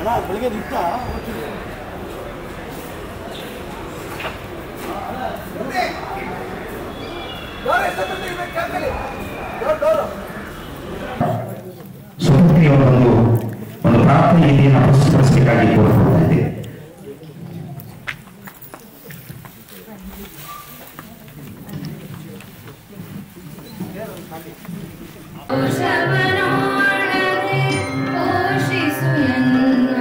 ಬೆಳಿಗ್ಗೆ ನಿಂತ ಸ್ವತಂತ್ರಿಯವರ ಒಂದು ಒಂದು ಪ್ರಾರ್ಥನೆ ಇದೆಯನ್ನು ಪ್ರಸ್ತುತಪಡಿಸಬೇಕಾಗಿ ಕೋರಿಕೊಳ್ತಾ ಇದ್ದೇವೆ ದೋಷವನೋಡದೆ ಪೋಷಿಸು ಎನ್ನ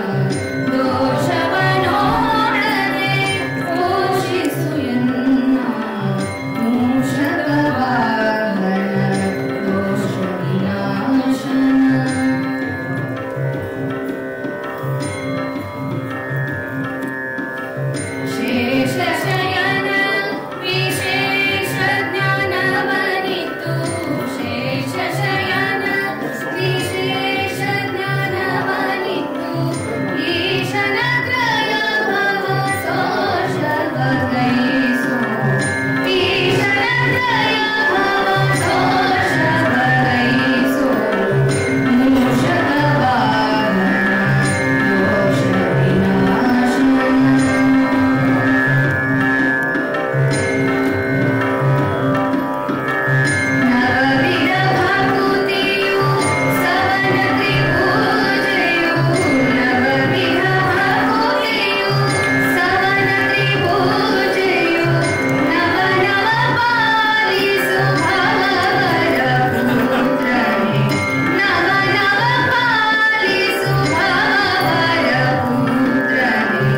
ದೋಷವನೋಡದೆ ಪೋಷಿಸು ಎನ್ನ ಮೂಷಕವಾಹನ ದೋಷ ವಿನಾಶನ ಶೇಷಶಯನ ವಿಶೇಷ ಜ್ಞಾನವನಿತು ಶೇಷಶಯನ ವಿಶೇಷ ಜ್ಞಾನವನಿತು ಈಶನ ತ್ರಯ ಭವ ಸೋಷವಗೈಸು ಈಶನ ತ್ರಯ ಭವ ಸೋಷವಗೈಸು ಮೂಷಕವಾಹನ ದೋಷ ವಿನಾಶನ ನವವಿಧ ಭಕುತಿಯು ಸವನ ತ್ರಿಭುಜಯು ನವವಿಧ ಭಕುತಿಯು ಸವನ ತ್ರಿಭುಜಯು ನವ ನವ ಪಾಲಿಸು ಭವರ ಪುತ್ರನೇ ನವ ನವ ಪಾಲಿಸು ಭವರ ಪುತ್ರನೇ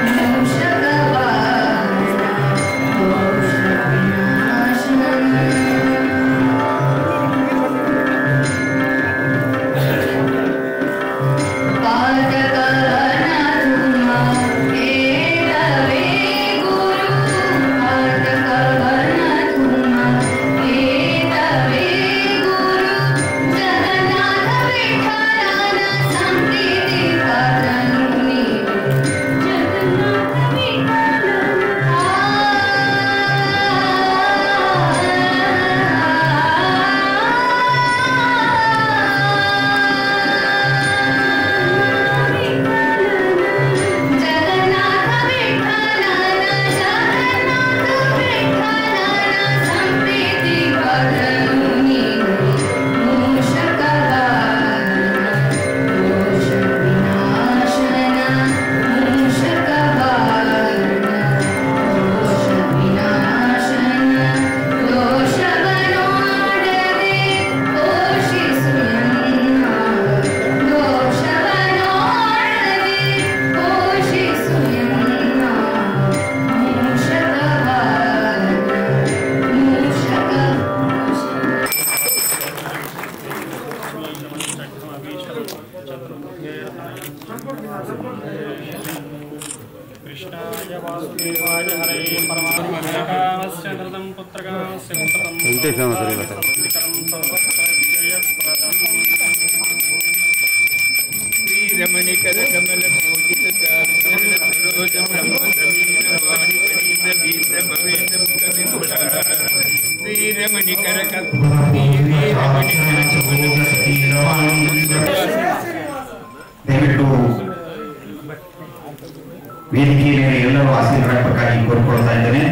ಮೂಷಕವಾಹನ ದೋಷ ವಿನಾಶನ ಪಾದಕವನತುಮ ಏತವೇ ಗುರು ಪಾದಕವನತುಮ ಏತವೇ ಗುರು ಜಗನ್ನಾಥ ವಿಠಲನ ಸಂಪ್ರೀತಿ ಪಾತ್ರನು ನೀನು ಜಗನ್ನಾಥ ಜಗನ್ನಾಥ ವಿಠಲನ ಜಗನ್ನಾಥ ವಿಠಲನ ಸಂಪ್ರೀತಿ ಪದನು ನೀನು ಮೂಷಕವಾಹನ ದೋಷ ವಿನಾಶನ ಮೂಷಕವಾಹನ ದೋಷ ವಿನಾಶನ ದೋಷವನೋಡದೆ ಪೋಷಿಸು ಎನ್ನ ದೋಷವನೋಡದೆ ಪೋಷಿಸು ಎನ್ನ ಮೂಷಕವಾಹನ ಮೂಷಕ कृष्णाय वासुदेवाय हरे परमात्मस्य नृतं पुत्रकास्य पुत्रं ಶ್ರೀರಮಣಿಕರ ಕಮಲ ಮೋದಿತ ಚಾರುಚರಣ ಸರೋಜ ಬ್ರಹ್ಮ ಸಮೀರ ವಾಣಿ ಪರೀತ ಬೀತ ಭವೇಂದ್ರ ಮುಖ ವಿಮುಖ ಶ್ರೀರಮಣಿಕರ ಶ್ರೀರಮಣಿಕರ ದಯವಿಟ್ಟು ವೇದಿಕೆಯ ಮೇಲೆ ಎಲ್ಲರೂ ಆಶೀರ್ವಾದಕ್ಕಾಗಿ ಕೋರಿಕೊಳ್ತಾ ಇದ್ದೇನೆ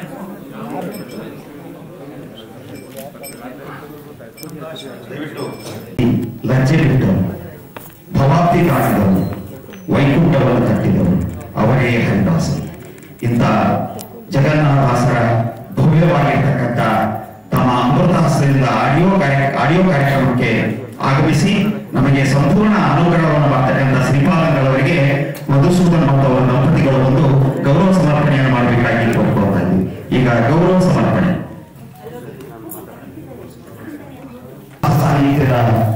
ದಯವಿಟ್ಟು ಲಜ್ಜೆ ಬಿಟ್ಟರು ಭವಾಬ್ದಿ ಕಾಣಿದವರು ವೈಕುಂಠವನ್ನು ತಟ್ಟಿದವರು ಅವರೇ ಹರಿದಾಸರು ಇಂಥ ಜಗನ್ನಾಥದಾಸರ ಭವ್ಯವಾಗಿರ್ತಕ್ಕಂಥ ತಮ್ಮ ಅಮೃತಾಸ್ತ್ರದಿಂದ ಆಡಿಯೋ ಕಾರ್ಯ ಆಡಿಯೋ ಕಾರ್ಯಕ್ರಮಕ್ಕೆ ಆಗಮಿಸಿ ನಮಗೆ ಸಂಪೂರ್ಣ ಅನುಗ್ರಹವನ್ನು ಮಾಡ್ತಕ್ಕಂಥ ಶ್ರೀಪಾದಂಗಳವರಿಗೆ ಮಧುಸೂದನ್ ಮತ್ತು ಅವರ ದಂಪತಿಗಳು ಒಂದು ಗೌರವ ಸಮರ್ಪಣೆಯನ್ನು ಮಾಡಬೇಕಾಗಿ ಕೋರ್ಕೊಳ್ತಾ ಇದ್ವಿ ಈಗ ಗೌರವ ಸಮರ್ಪಣೆ ಸಾಹಿತ್ಯದ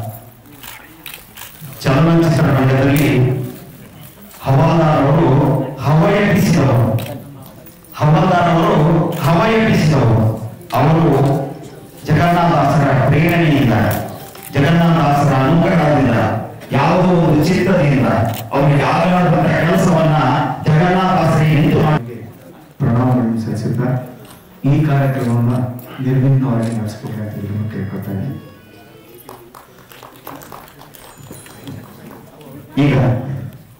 ಚಲನಚಿತ್ರ ರಂಗದಲ್ಲಿ ಹವಾಲಾರವರು ಹವಯಟಿಸಿದವರು ಹವಾಲಾರವರು ಹವಯಟಿಸಿದವರು ಅವರು ಜಗನ್ನಾಥದಾಸರ ಪ್ರೇರಣೆಯಿಂದ ಜಗನ್ನಾಥದಾಸರ ಅನುಗ್ರಹದಿಂದ ಯಾವುದೋ ಒಂದು ಚಿತ್ರದಿಂದ ಅವರಿಗೆ ಆಗಲಾದಂತಹ ಕೆಲಸವನ್ನ ಜಗನ್ನಾಥದಾಸರಿಗೆ ನಿಂತು ಮಾಡಿ ಪ್ರಣಾಮಗಳನ್ನು ಸಲ್ಲಿಸುತ್ತಾ ಈ ಕಾರ್ಯಕ್ರಮವನ್ನು ನಿರ್ವಿಘ್ನವಾಗಿ ನಡೆಸಬೇಕಾಗಿ ಇದನ್ನು ಕೇಳ್ಕೊತಾ ಇದ್ದೀನಿ ಈಗ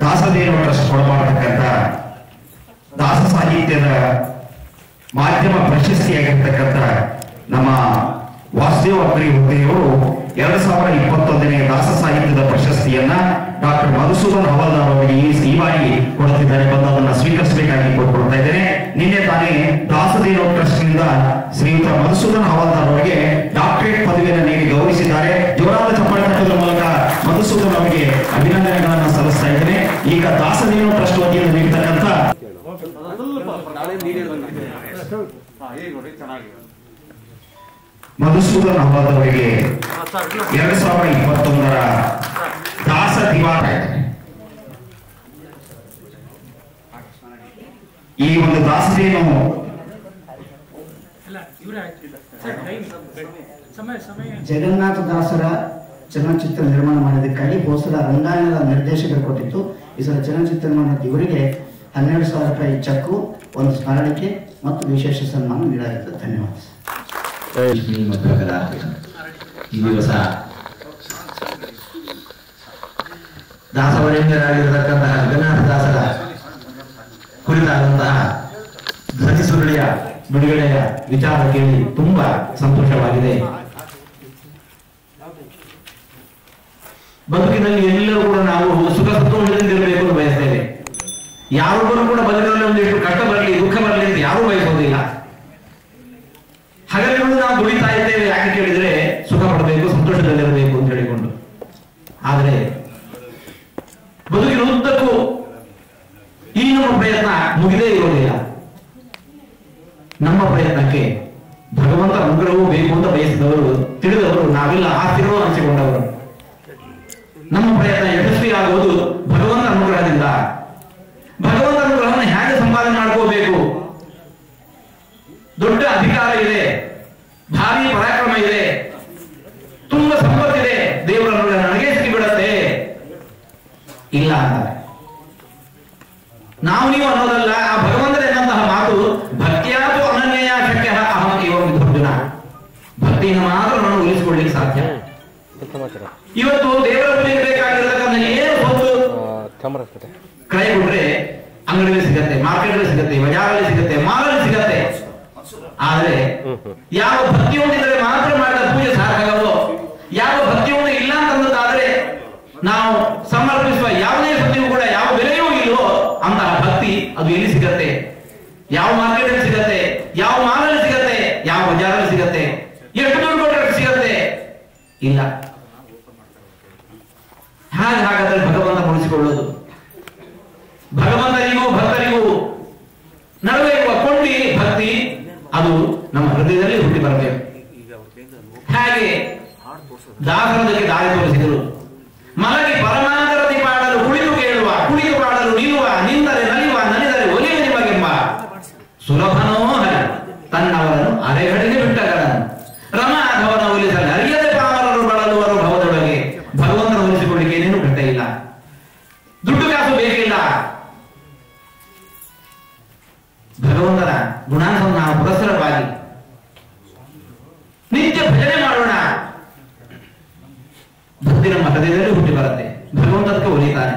ದಾಸದೇವ ಟ್ರಸ್ಟ್ ಕೊಡಮಾಡತಕ್ಕಂಥ ದಾಸ ಸಾಹಿತ್ಯದ ಮಾಧ್ಯಮ ಪ್ರಶಸ್ತಿಯಾಗಿರ್ತಕ್ಕಂಥ ನಮ್ಮ ವಾಸುದೇವ ಅಗ್ರಿ ಹುದ್ದೆಯವರು ಎರಡ್ ಸಾವಿರದ ಇಪ್ಪತ್ತೊಂದನೇ ದಾಸ ಸಾಹಿತ್ಯದ ಪ್ರಶಸ್ತಿಯನ್ನ ಡಾಕ್ಟರ್ ಮಧುಸೂದನ್ ಹವಾಲ್ದಾರ್ ಅವರಿಗೆ ಈ ಈ ಬಾರಿ ಕೊಡುತ್ತಿದ್ದಾರೆ ಬಂದು ಅದನ್ನ ಸ್ವೀಕರಿಸಬೇಕಾಗಿ ಕೊಡ್ತಾ ಇದ್ದೇನೆ ನಿನ್ನೆ ತಾನೇ ದಾಸದೇವ ಟ್ರಸ್ಟ್ ನಿಂದ ಶ್ರೀಯುತ ಮಧುಸೂದನ್ ಹವಾಲ್ದಾರ್ ಅವರಿಗೆ ಡಾಕ್ಟರೇಟ್ ಪದವಿಯನ್ನು ನೀಡಿ ಗೌರವಿಸಿದ್ದಾರೆ ಜೋರಾದ ಚಪ್ಪಾಳೆ ತಟ್ಟುವುದರ ಮೂಲಕ ಮಧುಸೂದನ್ ಅವರಿಗೆ ಅಭಿನಂದನೆಗಳನ್ನು ಸಲ್ಲಿಸ್ತಾ ಇದ್ದೇನೆ ಈಗ ದಾಸದೇವ ಟ್ರಸ್ಟ್ ವತಿಯಿಂದ ನೀಡತಕ್ಕಂಥ ಮಧುಸೂದನ್ ಅಹಮದ್ ಅವರಿಗೆ ಎರಡ್ ಸಾವಿರದ ಇಪ್ಪತ್ತೊಂದರ ದಾಸ ದಿವಾರ ಈ ಒಂದು ದಾಸದೇನು ಜಗನ್ನಾಥದಾಸರ ಚಲನಚಿತ್ರ ನಿರ್ಮಾಣ ಮಾಡಿದ್ದಕ್ಕಾಗಿ ಹೋಸಲ ರಂಗಾಯಣದ ನಿರ್ದೇಶಕರು ಕೊಟ್ಟಿತ್ತು ಈ ಸಲ ಚಲನಚಿತ್ರ ನಿರ್ಮಾಣದ ಇವರಿಗೆ ಹನ್ನೆರಡು ಸಾವಿರ ರೂಪಾಯಿ ಚೆಕ್ಕು ಒಂದು ಸ್ಮರಣಿಕೆ ಮತ್ತು ವಿಶೇಷ ಸನ್ಮಾನ ನೀಡಲಾಗಿತ್ತು ಧನ್ಯವಾದ ಸರ್. ಈ ಮಧ್ವಕರ ಈ ದಿವಸ ದಾಸವರೇಣ್ಯರಾಗಿರತಕ್ಕಂತಹ ಜಗನ್ನಾಥ ದಾಸರ ಕುರಿತಾದಂತಹ ಧ್ವನಿ ಸುರುಳಿಯ ಬಿಡುಗಡೆಯ ವಿಚಾರ ಕೇಳಿ ತುಂಬಾ ಸಂತೋಷವಾಗಿದೆ ಬದುಕಿನಲ್ಲಿ ಎಲ್ಲರೂ ಕೂಡ ನಾವು ಸುಖ ಸಂತೋಷದಿಂದ ಇರಬೇಕು ಅಂತ ಬಯಸ್ತೇವೆ ಯಾರೊಬ್ಬರು ಕೂಡ ಬದುಕಿನಲ್ಲಿ ಒಂದಿಷ್ಟು ಕಷ್ಟ ಬರಲಿ ದುಃಖ ಬರಲಿ ಅಂತ ಯಾರೂ ಬಯಸೋದಿಲ್ಲ ಹಗಲಿರುಳು ನಾವು ದುಡಿತಾ ಇದ್ದೇವೆ ಯಾಕೆ ಕೇಳಿದ್ರೆ ಸುಖ ಪಡಬೇಕು ಸಂತೋಷದಲ್ಲಿರಬೇಕು ಅಂತ ಹೇಳಿಕೊಂಡು ಆದರೆ ಬದುಕಿನ ಉದ್ದಕ್ಕೂ ಈ ನಮ್ಮ ಪ್ರಯತ್ನ ಮುಗಿದೇ ಇರೋದಿಲ್ಲ ನಮ್ಮ ಪ್ರಯತ್ನಕ್ಕೆ ಭಗವಂತ ಅನುಗ್ರಹವೂ ಬೇಕು ಅಂತ ಬಯಸಿದವರು ತಿಳಿದವರು ನಾವೆಲ್ಲ ಆಸ್ತಿರೋ ಅನಿಸಿಕೊಂಡವರು ನಮ್ಮ ಪ್ರಯತ್ನ ಯಶಸ್ವಿಯಾಗುವುದು ಭಗವಂತ ಅನುಗ್ರಹದಿಂದ ಭಗವಂತ ಅನುಗ್ರಹವನ್ನು ಹೇಗೆ ಸಂಪಾದನೆ ಮಾಡ್ಕೋಬೇಕು ದೊಡ್ಡ ಅಧಿಕಾರ ಇದೆ ಭಾರಿ ಪರಾಕ್ರಮ ಇದೆ ತುಂಬ ಸಂಪತ್ತಿದೆ ದೇವರ ಅನುಗ್ರಹ ನನಗೆ ಸಿಕ್ಕಿಬಿಡತ್ತೆ ಇಲ್ಲ ಅಂತಾರೆ ನಾವು ನೀವು ಅನ್ನೋದಲ್ಲ ಆ ಭಗವಂತನೆನ್ನಂತಹ ಮಾತು ಭಕ್ತಿಯಾತು ಅನನ್ಯ ಶಕ್ಯ ಅಹಂ ಇವ ವಿಧರ್ಜುನ ಭಕ್ತಿಯಿಂದ ಮಾತ್ರ ನಾನು ಉಳಿಸಿಕೊಳ್ಳಿಕ್ಕೆ ಸಾಧ್ಯ ಇವತ್ತು ದೇವರ ಪೂಜೆಗೆ ಬೇಕಾಗಿರತಕ್ಕಂಥ ಏನು ಸ್ವತ್ತು ಕೈ ಕೊಟ್ರೆ ಅಂಗಡಿಯಲ್ಲಿ ಸಿಗತ್ತೆ ಮಾರ್ಕೆಟ್ ಸಿಗತ್ತೆ ಬಜಾರಲ್ಲಿ ಸಿಗತ್ತೆ ಮಾಲಲ್ಲಿ ಸಿಗತ್ತೆ ಆದ್ರೆ ಯಾವ ಭಕ್ತಿಯೊಂದಿದ್ರೆ ಮಾತ್ರ ಮಾಡಿದ ಪೂಜೆ ಸಾಕಾಗವೋ ಯಾವ ಭಕ್ತಿಯೊಂದು ಇಲ್ಲ ಅಂತಂದಾದ್ರೆ ನಾವು ಸಮರ್ಪಿಸುವ ಯಾವುದೇ ಸತ್ಯವೂ ಕೂಡ ಯಾವ ಬೆಲೆಯೂ ಇಲ್ವೋ ಅಂತಹ ಭಕ್ತಿ ಅದು ಎಲ್ಲಿ ಸಿಗತ್ತೆ ಯಾವ ಮಾರ್ಕೆಟ್ ಅಲ್ಲಿ ಸಿಗತ್ತೆ ಯಾವ ಮಾಲಲ್ಲಿ ಸಿಗತ್ತೆ ಯಾವ ಬಜಾರಲ್ಲಿ ಸಿಗತ್ತೆ ಎಷ್ಟು ದುಡ್ಡು ಕೊಟ್ಟರೆ ಅಷ್ಟು ಸಿಗತ್ತೆ ಇಲ್ಲ ಹಾಗೆ ಹಾಗಾದ್ರೆ ಭಗವಂತ ಉಳಿಸಿಕೊಳ್ಳೋದು ಭಗವಂತನಿಗೂ ಭಕ್ತರಿಗೂ ನಡುವೆ ಇರುವ ಕೊಂಡಿ ಭಕ್ತಿ ಅದು ನಮ್ಮ ಹೃದಯದಲ್ಲಿ ಹುಟ್ಟಿ ಬರಬೇಕು ಹಾಗೆ ದಾಸರದಕ್ಕೆ ದಾರಿ ತೋರಿಸಿದರು ಮಲಗಿ ಪರಮಾಂತರದಿ ಪಾಡಲು ಕುಳಿತು ಕೇಳುವ ಕುಳಿತು ಪಾಡಲು ನಿಲ್ಲುವ ನಿಂದರೆ ನಲಿಯುವ ನಲಿದರೆ ಒಲಿಯುವ ನಿಮಗೆಂಬ ಸುಲಭನೋ ಹರಿ ತನ್ನವರನ್ನು ಅರೆಗಡೆಗೆ ಬಿಟ್ಟಗಳನ್ನು ರಮಾಧವನ ಒಲಿಸಲು ಅರಿಯದೆ ಪಾಮರರು ಬಳಲುವರು ಭವದೊಳಗೆ ಭಗವಂತನ ಒಲಿಸಿಕೊಳ್ಳಿಕ್ಕೆ ಏನೇನು ಕಟ್ಟ ಇಲ್ಲ ದುಡ್ಡು ಕಾಸು ಬೇಕಿಲ್ಲ ಭಗವಂತನ ಗುಣಾಂಶವನ್ನು ನಾವು ಪುರಸ್ಸರವಾಗಿ ನಿತ್ಯ ಭಜನೆ ಮಾಡೋಣ ಭಕ್ತಿ ನಮ್ಮ ಹೃದಯದಲ್ಲಿ ಹುಟ್ಟಿ ಬರುತ್ತೆ ಭಗವಂತನಕ್ಕೆ ಒಲಿತಾನೆ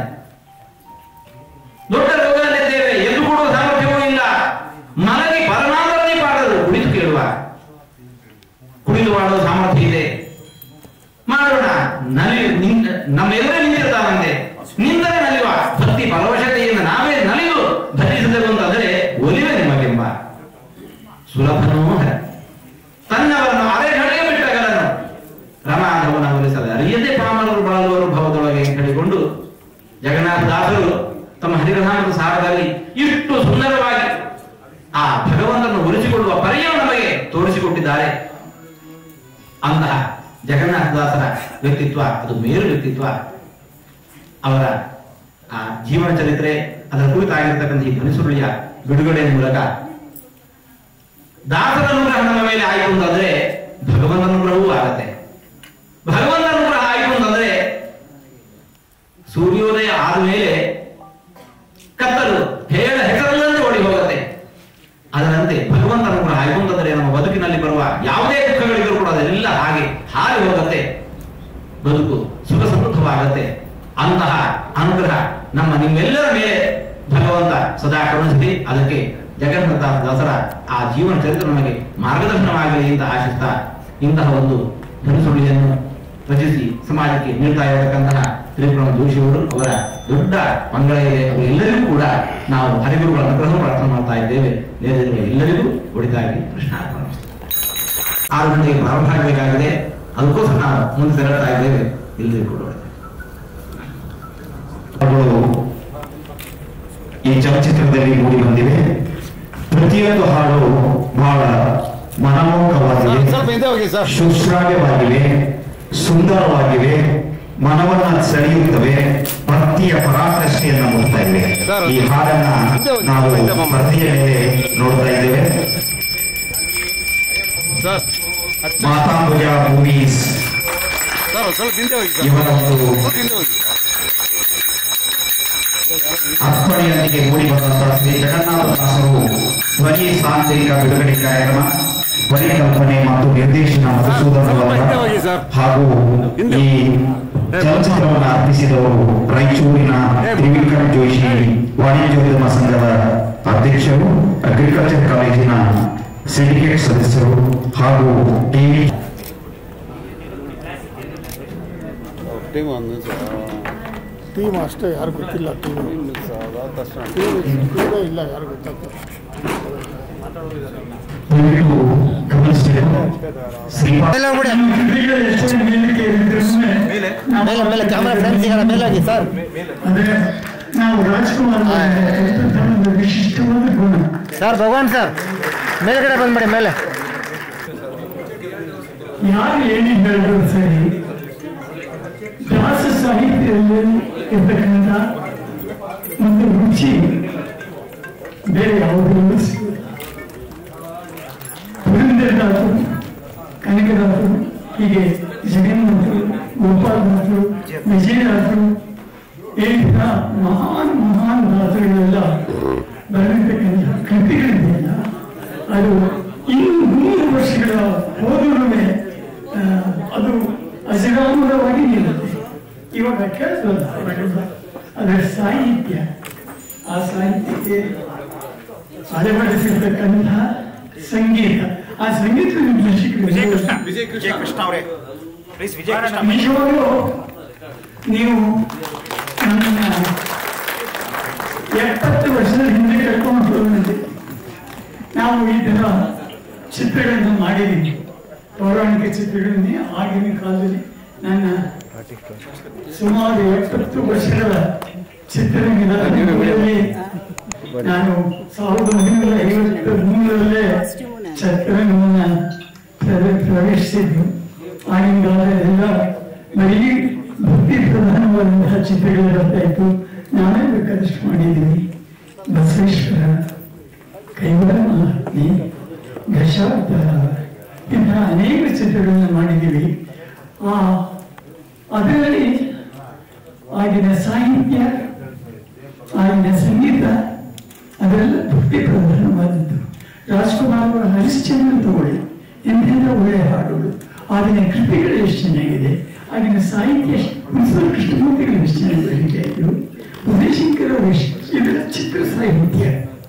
ದೊಡ್ಡ ರೋಗದಲ್ಲಿದ್ದೇವೆ ಎದ್ದು ಕೊಡುವ ಸಾಮರ್ಥ್ಯವೂ ಇಲ್ಲ ಮಲಗಿ ಪರಮಾತ್ಮನೇ ಪಾಡಲು ಕುಳಿತು ಕೇಳುವ ಕುಳಿತು ಮಾಡುವ ಸಾಮರ್ಥ್ಯ ಇದೆ ಮಾಡೋಣ ನಲಿ ನಿನ್- ನಮ್ಮ ಎದುರೇ ನಿಂತಿರ್ತಾವಂತೆ ನಿಂದರೆ ನಲಿಯುವ ಭಕ್ತಿ ಪರವಶತೆಯಿಂದ ನಾವೇ ನಲಿದು ಭಜಿಸಿದೆವು ಅಂತಂದರೆ ಒಲಿವೆ ನಿಮಗೆಂಬ ಸುಲಭನೋ ಹರಿ ತನ್ನವರನ್ನು ಅರೆಘಡೆಗೆ ಬಿಟ್ಟಗಲನು ರಮಾಧವನ ಒಲಿಸದೆ ಅರಿಯದೆ ಪಾಮರರು ಬಳಲುವರು ಭವದೊಳಗೆ ಅಂತ ಹೇಳಿಕೊಂಡು ಜಗನ್ನಾಥ ದಾಸರು ತಮ್ಮ ಹರಿಕಥಾಮೃತ ಸಾರದಲ್ಲಿ ಇಷ್ಟು ಸುಂದರವಾಗಿ ಆ ಭಗವಂತನನ್ನು ಉಳಿಸಿಕೊಳ್ಳುವ ಪರ್ಯಾಯ ನಮಗೆ ತೋರಿಸಿಕೊಟ್ಟಿದ್ದಾರೆ ಅಂತಹ ಜಗನ್ನಾಥ ದಾಸರ ವ್ಯಕ್ತಿತ್ವ ಅದು ಮೇರು ವ್ಯಕ್ತಿತ್ವ ಅವರ ಆ ಜೀವನ ಚರಿತ್ರೆ ಅದರ ಕುರಿತಾಗಿರ್ತಕ್ಕಂಥ ಈ ಧ್ವನಿಸುರುಳಿಯ ಬಿಡುಗಡೆಯ ಮೂಲಕ ದಾಸರ ಅನುಗ್ರಹ ನಮ್ಮ ಮೇಲೆ ಆಯಿತು ಅಂತಂದ್ರೆ ಭಗವಂತನ ಅನುಗ್ರಹವೂ ಆಗತ್ತೆ ಭಗವಂತನ ಅನುಗ್ರಹ ಆಯಿತು ಅಂತಂದ್ರೆ ಸೂರ್ಯೋದಯ ಆದ್ಮೇಲೆ ಕತ್ತಲು ಹೇಳ ಹೆಸರಲ್ಲಂತೆ ಓಡಿ ಹೋಗುತ್ತೆ ಅದರಂತೆ ಭಗವಂತ ಅನುಗ್ರಹ ಆಯಿತು ಅಂತಂದ್ರೆ ನಮ್ಮ ಬದುಕಿನಲ್ಲಿ ಬರುವ ಯಾವುದೇ ದುಃಖಗಳಿದ್ರೂ ಕೂಡ ಅದೆಲ್ಲ ಹಾಗೆ ಹಾರಿ ಹೋಗುತ್ತೆ ಬದುಕು ಸುಖ ಸಮೃದ್ಧವಾಗತ್ತೆ ಅಂತಹ ಅನುಗ್ರಹ ನಮ್ಮ ನಿಮ್ಮೆಲ್ಲರ ಮೇಲೆ ಭಗವಂತ ಸದಾ ಕರುಣಿಸಲಿ ಅದಕ್ಕೆ ಜಗನ್ನಾಥ ದಸರ ಆ ಜೀವನ ಚರಿತ್ರೆ ನಮಗೆ ಮಾರ್ಗದರ್ಶನವಾಗಲಿ ಅಂತ ಆಶಿಸ್ತಾ ಇಂತಹ ಒಂದು ಧನುಸುಳಿಯನ್ನು ರಚಿಸಿ ಸಮಾಜಕ್ಕೆ ನೀಡ್ತಾ ಇರತಕ್ಕಂತಹ ತ್ರಿಪುರ ಜೋಶಿಯವರು ಅವರ ದೊಡ್ಡ ಮಂಗಳ ಇದೆ ಅವರು ಎಲ್ಲರಿಗೂ ಕೂಡ ನಾವು ಹರಿಗುರುಗಳ ಅನುಗ್ರಹ ಪ್ರಾರ್ಥನೆ ಮಾಡ್ತಾ ಇದ್ದೇವೆ ನೇರದಿರುವ ಎಲ್ಲರಿಗೂ ಒಳಿತಾಗಿ ಕೃಷ್ಣ ಅರ್ಪಣೆ ಆರು ಗಂಟೆಗೆ ಪ್ರಾರಂಭ ಆಗಬೇಕಾಗಿದೆ ಅದಕ್ಕೋಸ್ಕರ ನಾವು ಮುಂದೆ ತೆರಳ್ತಾ ಇದ್ದೇವೆ ಎಲ್ಲರಿಗೂ ಕೂಡ ಒಳ್ಳೆಯದು. ಹಾಡುಗಳು ಈ ಚಲಚಿತ್ರದಲ್ಲಿ ಮೂಡಿ ಬಂದಿವೆ ಪ್ರತಿಯೊಂದು ಹಾಡು ಬಹಳ ಮನಮೋಹಕವಾಗಿವೆ ಸುಶ್ರಾವ್ಯವಾಗಿವೆ ಸುಂದರವಾಗಿವೆ ಮನವನ್ನ ಸೆಳೆಯುತ್ತವೆ ಭಕ್ತಿಯ ಪರಾಕಾಷ್ಠೆಯನ್ನ ನೋಡ್ತಾ ಇವೆ ಈ ಹಾಡನ್ನ ನಾವು ಪ್ರತಿಯ ಮೇಲೆ ನೋಡ್ತಾ ಇದ್ದೇವೆ ಮಾತಾಂಬುಜ ಮೂವೀಸ್ ಇವರ ಒಂದು ಅರ್ಪಣೆಯೊಂದಿಗೆ ಮೂಡಿ ಬಂದಂತಹ ಶ್ರೀ ಜಗನ್ನಾಥದಾಸರು ಧ್ವನಿ ಸಾಂತ್ರಿಕ ಬಿಡುಗಡೆ ಕಾರ್ಯಕ್ರಮ ಪರಿಕಲ್ಪನೆ ಮತ್ತು ನಿರ್ದೇಶನ ಮಧುಸೂದನ್ ಅವರ ಹಾಗೂ ಈ ಚಲನಚಿತ್ರವನ್ನು ಅರ್ಪಿಸಿದವರು ರಾಯಚೂರಿನ ತ್ರಿವಿಕ್ರಮ್ ಜೋಶಿ ವಾಣಿಜ್ಯೋದ್ಯಮ ಸಂಘದ ಅಧ್ಯಕ್ಷರು ಅಗ್ರಿಕಲ್ಚರ್ ಕಾಲೇಜಿನ ಸಿಂಡಿಕೇಟ್ ಸದಸ್ಯರು ಹಾಗೂ ಟಿವಿ ಟೀಮ್ ಅಷ್ಟೇ ಯಾರು ಗೊತ್ತಿಲ್ಲ ಟೀಮ್ ಟೀಮ್ ಇಲ್ಲ ಯಾರು ಗೊತ್ತಾಗ್ತದೆ ದಯವಿಟ್ಟು ಗಮನಿಸಬೇಕು ಶ್ರೀಪಾದ ಮೇಲೆ ಮೇಲೆ ಕ್ಯಾಮ್ರಾ ಫ್ರೆಂಡ್ಸ್ ಸಿಗೋಣ ಮೇಲಾಗಿ ಸರ್ ಅಂದ್ರೆ ನಾವು ರಾಜ್ಕುಮಾರ್ ಅವರ ವಿಶಿಷ್ಟವಾದ ಗುಣ ಸರ್ ಭಗವಾನ್ ಸರ್ ಮೇಲ್ಗಡೆ ಬಂದ್ಬಿಡಿ ಮೇಲೆ ಯಾರು ಏನೇ ಹೇಳಿದ್ರು ಸರಿ ದಾಸ ಸಾಹಿತ್ಯದಲ್ಲಿ ಇರ್ತಕ್ಕಂಥ ಒಂದು ರುಚಿ ಬೇರೆ ಯಾವುದರಲ್ಲೂ ಸಿಗುವುದಿಲ್ಲ ಪುರಂದರದಾಸರು ಕನಕದಾಸರು ಹೀಗೆ ಜಗನ್ನಾಥರು ಗೋಪಾಲದಾಸರು ವಿಜಯದಾಸರು ಈ ಥರ ಮಹಾನ್ ಮಹಾನ್ ದಾಸಗಳೆಲ್ಲ ಬರೆದಿರ್ತಕ್ಕಂಥ ಕೃತಿಗಳಿದೆಯಲ್ಲ ಅದು ಇನ್ನು ನೂರು ವರ್ಷಗಳ ಹೋದರೂ ಅದು ಅಜರಾಮರವಾಗಿ ನಿಲ್ಲುತ್ತೆ ಇವಾಗ ಕೇಳಿಸಲ್ಲ ಅವೆಲ್ಲ ಅದರ ಸಾಹಿತ್ಯ ಆ ಸಾಹಿತ್ಯಕ್ಕೆ ಅಳವಡಿಸಿರ್ತಕ್ಕಂಥ ಸಂಗೀತ ಆ ಸಂಗೀತ ನಿಜವಾಗ್ಲೂ ನೀವು ನಮ್ಮನ್ನ ಎಪ್ಪತ್ತು ವರ್ಷದ ಹಿಂದೆ ಕರ್ಕೊಂಡು ಹೋದಂತೆ ನಾವು ಈ ತರ ಚಿತ್ರಗಳನ್ನು ಮಾಡಿದ್ದೀವಿ ಪೌರಾಣಿಕ ಚಿತ್ರಗಳನ್ನೇ ಆಗಿನ ಕಾಲದಲ್ಲಿ ನನ್ನ ಸುಮಾರು ಎಪ್ಪತ್ತು ವರ್ಷಗಳ ಚಿತ್ರರಂಗದಲ್ಲಿ ನಾನು ಸಾವಿರದ ಒಂಬೈನೂರ ಐವತ್ತ ಮೂರರಲ್ಲೇ ಚಿತ್ರರಂಗವನ್ನ ಪ್ರ- ಪ್ರವೇಶಿಸಿದ್ದು ಆಗಿನ ಕಾಲದಲ್ಲೆಲ್ಲ ಬರೀ ಭಕ್ತಿ ಪ್ರಧಾನವಾದಂತಹ ಚಿತ್ರಗಳು ಬರ್ತಾ ಇತ್ತು ನಾವೇ ಬೇಕಾದಷ್ಟು ಮಾಡಿದ್ದೀವಿ ಬಸವೇಶ್ವರ ಕೈವಾರ ಮಹಾತ್ಮೆ ದಶಾವತಾರ ಇಂತಹ ಅನೇಕ ಚಿತ್ರಗಳನ್ನ ಮಾಡಿದ್ದೀವಿ ಆ ಅದರಲ್ಲಿ ಆಗಿನ ಸಾಹಿತ್ಯ ಆಗಿನ ಸಂಗೀತ ಅದೆಲ್ಲ ಭಕ್ತಿ ಪ್ರಧಾನವಾದದ್ದು ರಾಜ್ಕುಮಾರ್ ಅವರ ಹರಿಶ್ಚಂದ್ರ ತಗೊಳ್ಳಿ ಎಂತೆಲ್ಲ ಒಳ್ಳೆಯ ಹಾಡುಗಳು ಆಗಿನ ಕೃತಿಗಳು ಎಷ್ಟು ಚೆನ್ನಾಗಿದೆ ಆಗಿನ ಸಾಹಿತ್ಯ ಹುಣಸೂರು ಕೃಷ್ಣಮೂರ್ತಿಗಳು ಎಷ್ಟು ಚೆನ್ನಾಗಿ ಬರೀತಾ ಇದ್ರು ಉದಯಶಂಕರ್ ಅವರು ಎಷ್ಟು ಇದೆಲ್ಲ ಚಿತ್ರ ಸಾಹಿತ್ಯ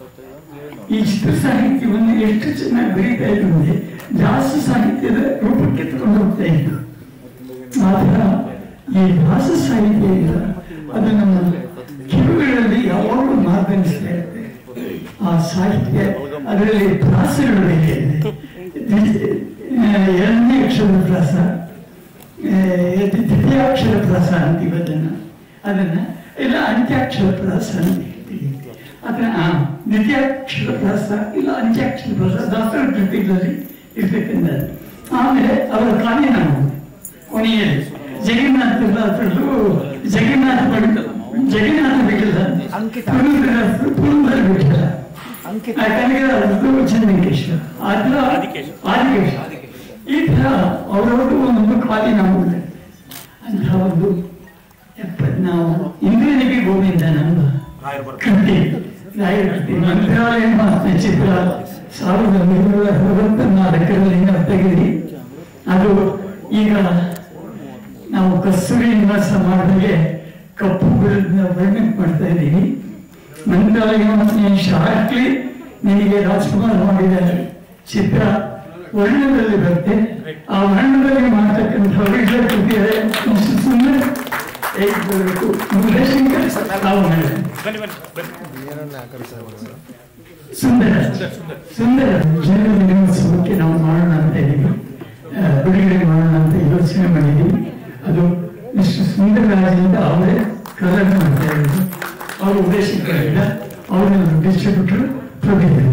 ಈ ಚಿತ್ರ ಸಾಹಿತ್ಯವನ್ನು ಎಷ್ಟು ಚೆನ್ನಾಗಿ ಬರೀತಾ ಇದ್ರು ಅಂದ್ರೆ ದಾಸ ಸಾಹಿತ್ಯದ ರೂಪಕ್ಕೆ ತಗೊಂಡು ಹೋಗ್ತಾ ಇದ್ರು ಮಾತ್ರ ಈ ದಾಸ ಸಾಹಿತ್ಯ ಇಲ್ಲ ಅದು ನಮ್ಮ ಕಿವಿಗಳಲ್ಲಿ ಯಾವಾಗಲೂ ಮಾರ್ಗನಿಸ್ತಾ ಇರುತ್ತೆ ಆ ಸಾಹಿತ್ಯ ಅದರಲ್ಲಿ ಪ್ರಾಸಗಳು ಬೇರೆ ಇದೆ ಆ, ಎರಡನೇ ಅಕ್ಷರದ ಪ್ರಾಸ ಆ, ದ್ವಿತೀಯಾಕ್ಷರ ಪ್ರಾಸ ಅಂತೀವಿ ಅದನ್ನ ಅದನ್ನ ಇಲ್ಲ ಅಂತ್ಯಾಕ್ಷರ ಪ್ರಾಸ ಅಂತ ಹೇಳ್ತೀವಿ ಅದನ್ನ ಆ, ದ್ವಿತೀಯಾಕ್ಷರ ಪ್ರಾಸ ಇಲ್ಲ ಅಂತ್ಯಾಕ್ಷರ ಪ್ರಾಸ ದಾಸರ ಕೃತಿಗಳಲ್ಲಿ ಇರ್ತಕ್ಕಂಥದ್ದು ಆಮೇಲೆ ಅವರ ಕಾವ್ಯ ನಾವು ಕೊನೆಯಲ್ಲಿ ಜಗನ್ನಾಥ ದಾಸರು ಜಗನ್ನಾಥ ಪಂಡಿತ ಜಗನ್ನಾಥ ಬಿಡಲ್ಲ ಪುರಂದರದಾಸರು ಪುರಂದರ ಬಿಡಲ್ಲ ಕನಕದಾಸರು ಚೆನ್ನಕೇಶ್ವರ ಆದ್ರ ಆದಿಕೇಶ ಈ ತರ ಅವರವರು ಒಂದೊಂದು ಕಾವ್ಯ ನಾವು ಅಂತಹ ಒಂದು ಎಪ್ಪತ್ ನಾವು ಇಂದ್ರನಿಗೆ ಗೋವಿಂದ ನಮ್ಮ ಕೃತಿ ರಾಯರ ಕೃತಿ ಮಂತ್ರಾಲಯ ಮಹಾತ್ಮ ಚಿತ್ರ ಸಾವಿರದ ಒಂಬೈನೂರ ಅರವತ್ತ ನಾಲ್ಕರಲ್ಲಿ ನಾವು ತೆಗೆದಿ ಅದು ಈಗ ನಾವು ಕಸ್ತೂರಿ ನಿವಾಸ ಮಾಡಿದಾಗೆ ಕಪ್ಪುಗಳನ್ನ ವರ್ಣನೆ ಮಾಡ್ತಾ ಇದ್ದೀನಿ ನಂತರ ಶಾರ್ಟ್ಲಿ ನಿನಗೆ ರಾಜ್ಕುಮಾರ್ ಮಾಡಿದ ಚಿತ್ರ ವರ್ಣದಲ್ಲಿ ಬರುತ್ತೆ ಆ ವರ್ಣದಲ್ಲಿ ಮಾಡ್ತಕ್ಕಂಥ ಒಳ್ಳೆ ಕೃತಿಯೇ ಸುಮ್ಮನೆ ಬರಬೇಕು ಮುರುಘಶಂಕರ್ ನಾವು ಮಾಡಿದೆ ಬನ್ನಿ ಬನ್ನಿ ಬನ್ನಿ ಸುಂದರ ಸುಂದರ ಜನ ದಿನೋತ್ಸವಕ್ಕೆ ನಾವು ಮಾಡೋಣ ಅಂತ ಇದ್ದೀವಿ ಆ, ಬಿಡುಗಡೆ ಮಾಡೋಣ ಅಂತ ಯೋಚನೆ ಮಾಡಿದ್ದೀವಿ ಅದು ಇಷ್ಟು ಸುಂದರರಾಜ್ ಅಂತ ಅವರೇ ಕಲರ್ ಮಾಡ್ತಾ ಇರೋದು ಅವರು ಉದ್ದೇಶಿಕರಿಲ್ಲ ಅವರು ಡಿಸ್ಟ್ರಿಬ್ಯೂಟರ್ ಪ್ರೊಡ್ಯೂಸರ್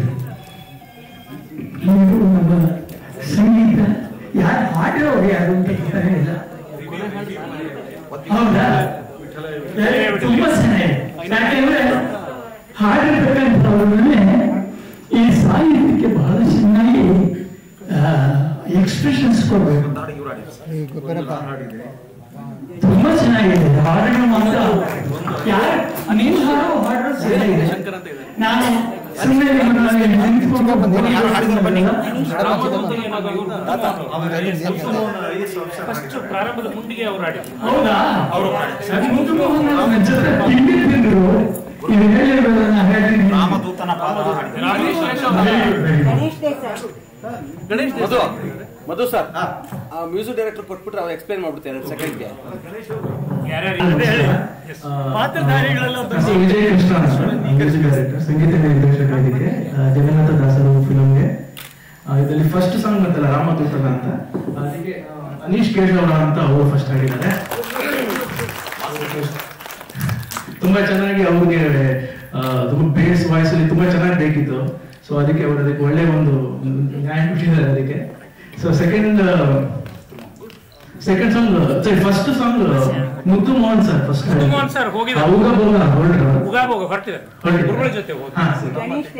ನೀವು ನಮ್ಮ ಸಂಗೀತ ಯಾರು ಹಾಡಿರೋರು ಯಾರು ಅಂತ ಗೊತ್ತಾಗೇ ಇಲ್ಲ ಹೌದಾ ಏ, ತುಂಬಾ ಚೆನ್ನಾಗಿದೆ ಯಾಕೆಂದ್ರೆ ಹಾಡಿರ್ತಕ್ಕಂಥವ್ರನ್ನೇ ಈ ಸಾಹಿತ್ಯಕ್ಕೆ ಬಹಳ ಚೆನ್ನಾಗಿ ಎಕ್ಸ್ಪ್ರೆಷನ್ಸ್ ಕೊಡ್ಬೇಕು ತುಂಬಾ ಚೆನ್ನಾಗಿದೆ ಹಾಡುಗಳು ಮಾತ್ರ ಯಾರು ನೀವು ಹಾಡೋ ಹಾಡೋ ಚೆನ್ನಾಗಿದೆ ನಾನು ಸುಮ್ಮನೆ ನಿಮ್ಮನ್ನ ನಿಂತ್ಕೊಂಡು ಫಸ್ಟ್ ಪ್ರಾರಂಭದ ಮುಂದಿಗೆ ಅವರು ಆಡಿದ್ರು ಹೌದಾ ಅದು ಮುಗಿದು ನನ್ನ ಜೊತೆ ತಿಂಡಿ ತಿಂದ್ರು ಇದು ಹೇಳಿರೋದು ನಾನು ಹೇಳಿದ್ದೀನಿ ಮಧು ಮಧು ಸರ್ ಆ ಮ್ಯೂಸಿಕ್ ಡೈರೆಕ್ಟರ್ ಕೊಟ್ಬಿಟ್ರೆ ಅವ್ರು ಎಕ್ಸ್ಪ್ಲೈನ್ ಮಾಡ್ಬಿಡ್ತಾರೆ ಎರಡು ಸೆಕೆಂಡ್ಗೆ ಶ್ರೀ ವಿಜಯ ಕೃಷ್ಣ ಅಂತ ಮ್ಯೂಸಿಕ್ ಡೈರೆಕ್ಟರ್ ಸಂಗೀತ ನಿರ್ದೇಶಕ ಇದಕ್ಕೆ ಆ, ಜಗನ್ನಾಥ ದಾಸರು ಫಿಲಂಗೆ ಇದರಲ್ಲಿ ಫಸ್ಟ್ ಸಾಂಗ್ ಅಂತಲ್ಲ ರಾಮದೂತನ ಅಂತ ಅದಕ್ಕೆ ಆ, ಅನೀಶ್ ಕೇಶವರ ಅಂತ ಅವರು ಫಸ್ಟ್ ಹಾಡಿದ್ದಾರೆ ತುಂಬಾ ಚೆನ್ನಾಗಿ ಅವ್ರಿಗೆ ಆ, ತುಂಬಾ ಬೇಸ್ ವಾಯ್ಸ್ ಅಲ್ಲಿ ತುಂಬಾ ಚೆನ್ನಾಗಿ ಬೇಕಿತ್ತು ಸೊ ಅದಕ್ಕೆ ಅವರು ಅದಕ್ಕೆ ಒಳ್ಳೆ ಒಂದು ನ್ಯಾಯ ಕೊಟ್ಟಿದ್ದಾರೆ ಅದಕ್ಕೆ ಸೊ ಸೆಕೆಂಡ್ ಸೆಕೆಂಡ್ ಸಾಂಗ್ ಸರಿ first song Muddu Mohan sir first ಮುದ್ದು ಮೋಹನ್ sir ಹೋಗಿದ್ದಾರೆ. ಉಗ ಬೋಗ ಹೊರಟ್ರು ಉಗಾಬೋಗ ಹೊರಟಿದ್ದಾರೆ ಹೊರಟಿದ್ದಾರೆ. ಗುರುಗಳ ಜೊತೆ ಹೋಗಿ ಹಾ ಸರಿ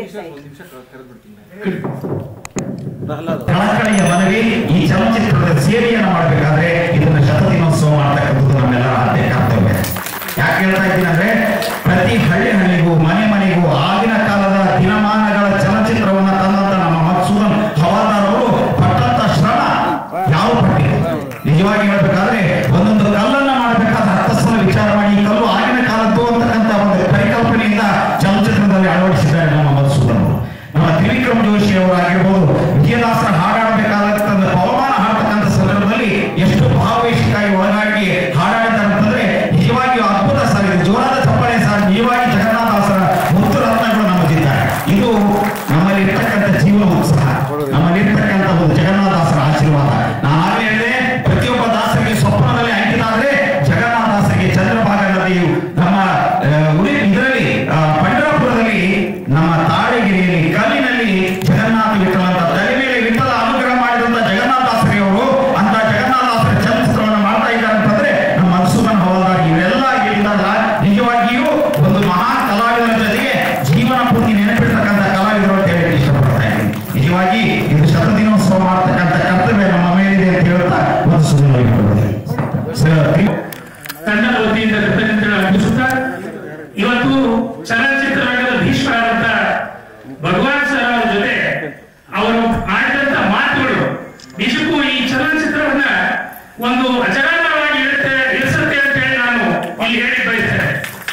ಕಳಕಳಿಯ ಮನವಿ ಈ ಚಲನಚಿತ್ರದ ಸೇವೆಯನ್ನು ಮಾಡಬೇಕಾದ್ರೆ ಇದನ್ನ ಶತದಿನೋತ್ಸವ ಮಾಡ್ತಕ್ಕಂಥದ್ದು ನಮ್ಮೆಲ್ಲರ ಆದ್ಯ ಕರ್ತವ್ಯ ಯಾಕೆ ಹೇಳ್ತಾ ಇದ್ದೀನಿ ಅಂದ್ರೆ ಪ್ರತಿ ಹಳ್ಳಿ ಹಳ್ಳಿಗೂ ಮನೆ ಮನೆಗೂ ಆಗಿನ ಕಾಲದ ದಿನಮಾನಗಳ ಚಲನಚಿತ್ರವನ್ನ ತಂದಂತ ನಮ್ಮ ಮತ್ಸೂದನ್ ಹವಾಲ್ದಾರ್ ಅವರು ಪಟ್ಟಂತ ಶ್ರಮ ಯಾವ ಪಟ್ಟಿದೆ ನಿಜವಾಗಿ ಹೇಳ್ಬೇಕಾದ್ರೆ ಒಂದೊಂದು ಕಲ್ಲನ್ನ ಮಾಡಬೇಕಾದ ಹತ್ತಸಲ ವಿಚಾರ ಮಾಡಿ ಈ ಕಲ್ಲು ಆಗಿನ ಕಾಲದ್ದು ಅಂತಕ್ಕಂಥ ಒಂದು ಪರಿಕಲ್ಪನೆಯಿಂದ ಚಲನಚಿತ್ರದಲ್ಲಿ ಅಳವಡಿಸಿದ್ದಾರೆ ನಮ್ಮ ಮಧುಸೂದನ್ ಅವರು ನಮ್ಮ ತ್ರಿವಿಕ್ರಮ್ ಜೋಶಿ ಅವರಾಗಿರ್ಬೋದು ವಿಜಯದಾಸರ ಹಾಡಾಡಬೇಕಾದಂತ ಪವಮಾನ ಹಾಡ್ತಕ್ಕಂಥ ಸಂದರ್ಭದಲ್ಲಿ ಎಷ್ಟು ಭಾವವೇಶಿಕಾಗಿ ಒಳಗಾಗಿ ಹಾಡಾಡಿದ್ದಾರೆ ಅಂತಂದ್ರೆ ನಿಜವಾಗಿಯೂ ಅದ್ಭುತ ಸರ್ ಇದು ಜೋರಾದ ಚಪ್ಪಾಳೆ ಸರ್ ನಿಜವಾಗಿ ಜಗನ್ನಾಥದಾಸರ ಮುತ್ತು ರತ್ನಗಳು ನಮ್ಮದಿದ್ದಾರೆ ಇದು ನಮ್ಮಲ್ಲಿ ಇರ್ತಕ್ಕಂಥ ಜೀವನ ಉತ್ಸಾಹ ನಮ್ಮಲ್ಲಿ ಇರ್ತಕ್ಕಂಥ ಒಂದು ಜಗನ್ನಾಥದಾಸರ ಆಶೀರ್ವಾದ ನಾನು ಆಗಲೇ ಹೇಳಿದೆ ಪ್ರತಿಯೊಬ್ಬ ದಾಸರಿಗೆ ಸ್ವಪ್ನದಲ್ಲಿ ಅಂಕಿತ ಆದ್ರೆ ಜಗನ್ನಾಥದಾಸರಿಗೆ ಚಂದ್ರಭಾಗ ನದಿಯು ನಮ್ಮ ಆ, ಉಡಿ ಇದರಲ್ಲಿ ಆ, ಪಂಡರಪುರದಲ್ಲಿ ನಮ್ಮ ತಾಳಗಿರಿಯಲ್ಲಿ ಕಲ್ಲಿನಲ್ಲಿ ಜಗನ್ನಾಥ ವಿಠಲ ಅಂತ ತಲೆ ಮೇಲೆ ವಿಠಲ ಅನುಗ್ರಹ ಮಾಡಿದಂತ ಜಗನ್ನಾಥದಾಸರಿ ಅವರು ಅಂತ ಜಗನ್ನಾಥದಾಸರ ಚಲನಚಿತ್ರವನ್ನು ಮಾಡ್ತಾ ಇದ್ದಾರೆ ಅಂತಂದ್ರೆ ನಮ್ಮ ಮಧುಸೂದನ್ ಹವಾಲ್ದಾರ್ ಇವೆಲ್ಲ ಹೇಳಿದಾಗ ನಿಜವಾಗಿಯೂ ಒಂದು ಮಹಾನ್ ಕಲಾವಿದರ ಜೊತೆಗೆ ಜೀವನ ಪೂರ್ತಿ ನೆನಪಿರ್ತಕ್ಕಂಥ ಕಲಾವಿದರು ಅಂತ ಹೇಳಿ ಇಷ್ಟಪಡ್ತಾ ಇದ್ದೀನಿ ನಿಜವಾಗಿ ಇದು ಶತದಿನೋತ್ಸವ ಮಾಡ್ತಕ್ಕಂಥ ಕರ್ತವ್ಯ ನಮ್ಮ ಮೇಲಿದೆ ಅಂತ ಹೇಳ್ತಾ ಮಧುಸೂದನ್ ಅವರಿಗೆ ಸರ್ ತಂಡದ ವತಿಯಿಂದ ಕೃತಜ್ಞತೆಗಳು ಅರ್ಪಿಸುತ್ತಾ ಇವತ್ತು ಚಲನಚಿತ್ರ ರಂಗದ ಭೀಷ್ಮರಾದಂತ ಭಗವಾನ್ ಸರ್ ಅವರ ಜೊತೆ ಅವರು ಆಡಿದಂತ ಮಾತುಗಳು ನಿಜಕ್ಕೂ ಈ ಚಲನಚಿತ್ರವನ್ನ ಒಂದು ಅಜರಾಮರವಾಗಿ ಇರುತ್ತೆ ಇಳಿಸುತ್ತೆ ಅಂತ ಹೇಳಿ ನಾನು ಇಲ್ಲಿ ಹೇಳಿ ಬಯಸ್ತೇನೆ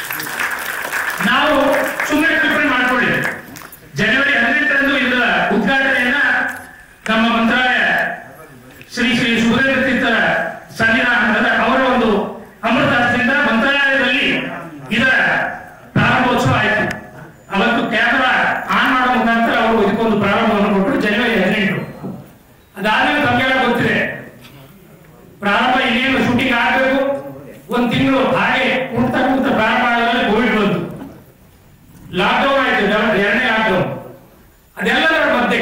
ನಾವು ಸುಮ್ಮನೆ ಕಲ್ಪನೆ ಮಾಡ್ಕೊಳ್ಳಿ ಜನವರಿ ಹದಿನೆಂಟರಂದು ಇದರ ಉದ್ಘಾಟನೆಯನ್ನ ನಮ್ಮ ಮಂತ್ರಾಲಯ ಶ್ರೀ ಶ್ರೀ ಸುರೇಂದ್ರ ತೀರ್ಥರ ಸನ್ನಿಧಾನದ ಅವರ ಒಂದು ಅಮೃತಾಸದಿಂದ ಮಂತ್ರಾಲಯದಲ್ಲಿ ಇದರ ಪ್ರಾರಂಭೋತ್ಸವ ಆಯಿತು ಅವತ್ತು ಕ್ಯಾಮರಾ ಆನ್ ಮಾಡೋ ಮುಖಾಂತರ ಅವರು ಇದಕ್ಕೊಂದು ಪ್ರಾರಂಭವನ್ನು ಕೊಟ್ಟರು ಜನವರಿ ಹದಿನೆಂಟು ಅದಾದ್ಮೇಲೆ ತಮಗೆಲ್ಲ ಗೊತ್ತಿದೆ ಪ್ರಾರಂಭ ಇನ್ನೇನು ಶೂಟಿಂಗ್ ಆಗಬೇಕು ಒಂದ್ ತಿಂಗಳು ಹಾಗೆ ಕುಂತ ಕುಂತ ಪ್ರಾರಂಭ ಆದ್ಮೇಲೆ ಕೋವಿಡ್ ಬಂತು ಲಾಕ್ಡೌನ್ ಆಯ್ತು ಎರಡು- ಎರಡನೇ ಲಾಕ್ಡೌನ್ ಅದೆಲ್ಲದರ ಮಧ್ಯೆ